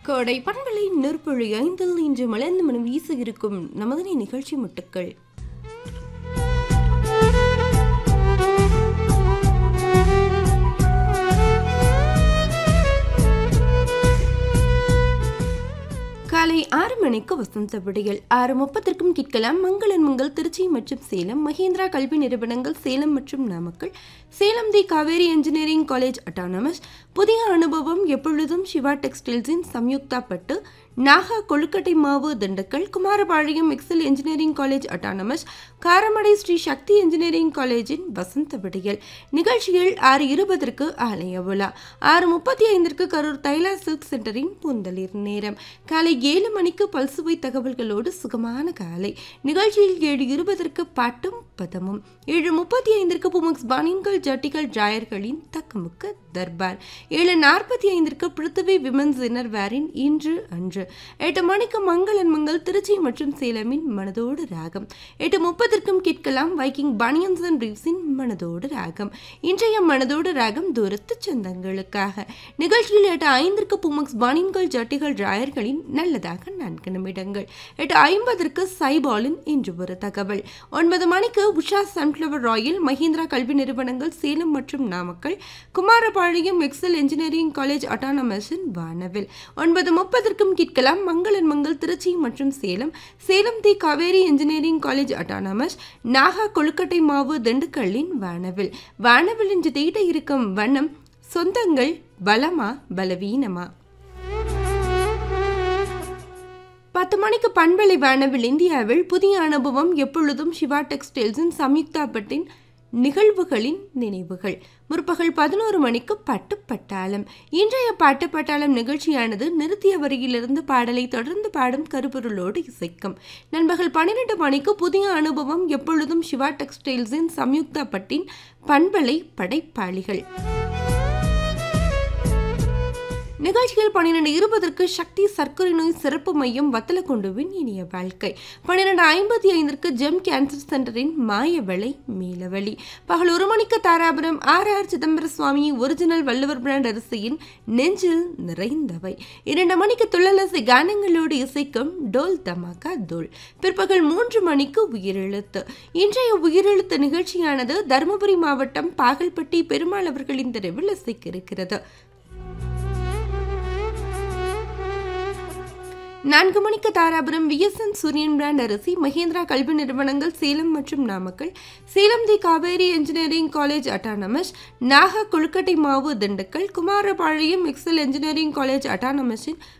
கோடை பண்பலை நெற்பொழி ஐந்தில் இன்று மலர்ந்து மனம் வீச இருக்கும் நமதனை நிகழ்ச்சி முட்டுக்கள் காலை ஆறு மணிக்கு வசந்த விடியல் ஆறு முப்பத்திற்கும் கேட்கலாம் மங்களன் மங்கள் திருச்சி மற்றும் சேலம் மகேந்திரா கல்வி நிறுவனங்கள் சேலம் மற்றும் Namakkal Salem the Kaveri engineering college autonomous புதிய அனுபவம் எப்பொழுதும் சிவா டெக்ஸ்டைல்ஸின் சம்யுக்தா பட்டு நாகா கொழுக்கட்டை மாவு Dindigul Kumarapalayam Excel engineering college autonomous Karamadai Sri Sakthi engineering காலேஜின் வசந்த விடியல் நிகழ்ச்சியில் ஆறு இருபதற்கு ஆலய விழா ஆறு முப்பத்தி ஐந்திற்கு கரூர் தைலா சில்க் சென்டரின் பூந்தளிர் நேரம் காலை ஏழு மணிக்கு பல்சுவை தகவல்களோடு சுகமான காலை நிகழ்ச்சியில் ஏழு இருபதற்கு பாட்டும் பதமும் ஏழு முப்பத்தி ஐந்திற்கு புமக்ஸ் பானின்கள் ஜட்டிகள் ஜாயர்களின் தக்கமுக்கு தர்பார் ஏழு நாற்பத்தி ஐந்திற்கு பிருத்திவி விமன்ஸ் இன்னர் வேரின் இன்று அன்று எட்டு மணிக்கு மங்களன் மங்கள் திருச்சி மற்றும் சேலமின் மனதோடு ராகம் எட்டு முப்பதற்கும் கேட்கலாம் வைக்கிங் பனியன்ஸ் அண்ட் ரீவ்ஸின் மனதோடு ராகம் இன்றைய மனதோடு ராகம் தூரத்து சொந்தங்களுக்காக நிகழ்ச்சியில் எட்டு ஐந்திற்கு புமக்ஸ் பானின்கள் ஜட்டிகள் ராயர்களின் நல்லதாக நான்கு நிமிடங்கள் எட்டு ஐம்பதற்கு சைபாலின் இன்று ஒரு தகவல் ஒன்பது மணிக்கு உஷா சன்ஃப்ளவர் ராயில் மஹிந்திரா கல்வி நிறுவனங்கள் சேலம் மற்றும் Namakkal Kumarapalayam Excel engineering college அட்டானமஸின் வானவில் ஒன்பது முப்பதற்கும் கேட்கலாம் மங்களன் மங்கள் திருச்சி மற்றும் Salem Salem the Kaveri engineering college autonomous Naga கொழுக்கட்டை மாவு திண்டுக்கல்லின் வானவில் வானவில் இன்று தீட்ட இருக்கும் வண்ணம் சொந்தங்கள் பலமா பலவீனமா பத்து மணிக்கு பண்பலை வானவில் இந்தியாவில் புதிய அனுபவம் எப்பொழுதும் சிவா டெக்ஸ்டைல்ஸின் சம்யுக்தா பட்டின் நிகழ்வுகளின் நினைவுகள் முற்பகல் பதினோரு மணிக்கு பட்டு பட்டாளம் இன்றைய பாட்டு பட்டாளம் நிகழ்ச்சியானது நிறுத்திய வரியிலிருந்து பாடலை தொடர்ந்து பாடும் கருப்பொருளோடு இசைக்கும் நண்பகல் பன்னிரெண்டு மணிக்கு புதிய அனுபவம் எப்பொழுதும் சிவா டெக்ஸ்டைல்ஸின் சம்யுக்தா பட்டின் பண்பலை படைப்பாளிகள் நிகழ்ச்சியில் பன்னிரெண்டு இருபதற்கு சக்தி சர்க்கரை நோய் சிறப்பு மையம் வத்தலக்குண்டுவின் இனிய வாழ்க்கை பன்னிரெண்டு ஐம்பத்தி ஐந்திற்கு ஜெம் கேன்சர் சென்டரின் மாயவளை மீளவழி பகல் ஒரு மணிக்கு Dharapuram R R Chidambara Swamy original Valluvar brand அரிசியின் நெஞ்சில் நிறைந்தவை இரண்டு மணிக்கு துள்ளலசி கானங்களோடு இசைக்கும் டோல் தமாக்கா தோல் பிற்பகல் மூன்று மணிக்கு உயிரெழுத்து இன்றைய உயிரெழுத்து நிகழ்ச்சியானது தருமபுரி மாவட்டம் பாகல்பட்டி பெருமாள் அவர்களின் தெருவில் இசைக்க இருக்கிறது நான்கு மணிக்கு தாராபுரம் விஎஸ்என் சூரியன் பிராண்ட் அரிசி மகேந்திரா கல்வி நிறுவனங்கள் சேலம் மற்றும் Namakkal Salem the Kaveri engineering college autonomous Naga கொழுக்கட்டை மாவு Dindigul Kumarapalayam Excel engineering college அட்டானமஸின்